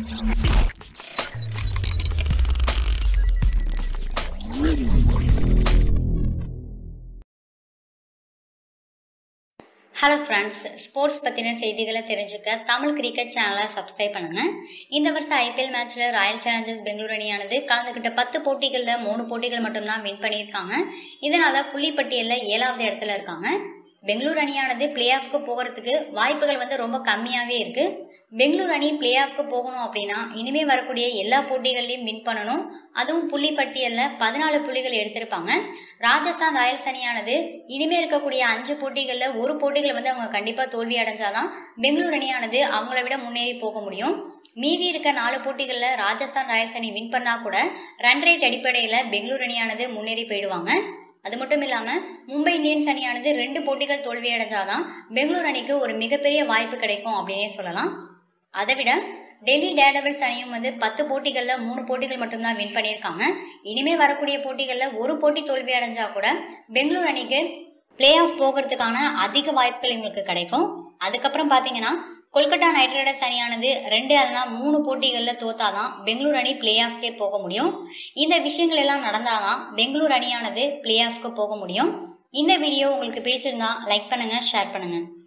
hello friends sports பற்றின செய்திகளை தெரிஞ்சுக்க தமிழ் கிரிக்கெட் சேனலை சப்ஸ்கிரைப் பண்ணுங்க இந்த வருஷம் ஐபிஎல் மேட்ச்ல ராயல் சேலஞ்சர்ஸ் பெங்களூர் அணியானது கலந்துக்கிட்ட பத்து போட்டிகளில் மூணு போட்டிகள் மட்டும்தான் வின் பண்ணியிருக்காங்க இதனால புள்ளிப்பட்டியலில் ஏழாவது இடத்துல இருக்காங்க பெங்களூர் அணியானது பிளே ஆஃப்க்கு போகிறதுக்கு வாய்ப்புகள் வந்து ரொம்ப கம்மியாகவே இருக்கு பெங்களூர் அணி பிளே ஆஃப்க்கு போகணும் அப்படின்னா இனிமே வரக்கூடிய எல்லா போட்டிகள்லையும் வின் பண்ணணும் அதுவும் புள்ளி பட்டியலில் பதினாலு புள்ளிகள் எடுத்திருப்பாங்க ராஜஸ்தான் ராயல்ஸ் அணியானது இனிமே இருக்கக்கூடிய அஞ்சு போட்டிகளில் ஒரு போட்டிகள் வந்து அவங்க கண்டிப்பாக தோல்வி அடைஞ்சாதான் பெங்களூர் அணியானது அவங்கள விட முன்னேறி போக முடியும் மீதி இருக்க நாலு போட்டிகளில் ராஜஸ்தான் ராயல்ஸ் அணி வின் பண்ணா கூட ரன் ரேட் அடிப்படையில் பெங்களூர் அணியானது முன்னேறி போயிடுவாங்க அது மட்டும் இல்லாம மும்பை இந்தியன்ஸ் அணியானது ரெண்டு போட்டிகள் தோல்வி அடைஞ்சாதான் பெங்களூர் அணிக்கு ஒரு மிகப்பெரிய வாய்ப்பு கிடைக்கும் அப்படின்னே சொல்லலாம் அதை விட டெல்லி டேர்டபிள்ஸ் அணியும் வந்து பத்து போட்டிகளில் மூணு போட்டிகள் மட்டும்தான் வின் பண்ணியிருக்காங்க இனிமே வரக்கூடிய போட்டிகளில் ஒரு போட்டி தோல்வி அடைஞ்சா கூட பெங்களூர் அணிக்கு பிளே ஆஃப் போகிறதுக்கான அதிக வாய்ப்புகள் இவங்களுக்கு கிடைக்கும் அதுக்கப்புறம் பார்த்தீங்கன்னா கொல்கத்தா நைட் ரைடர்ஸ் அணியானது ரெண்டு அல்லனா மூணு போட்டிகளில் தோத்தாதான் பெங்களூர் அணி பிளே ஆஃப்கே போக முடியும் இந்த விஷயங்கள் எல்லாம் நடந்தாதான் பெங்களூர் அணியானது பிளே ஆஃப்க்கு போக முடியும் இந்த வீடியோ உங்களுக்கு பிடிச்சிருந்தா லைக் பண்ணுங்க ஷேர் பண்ணுங்க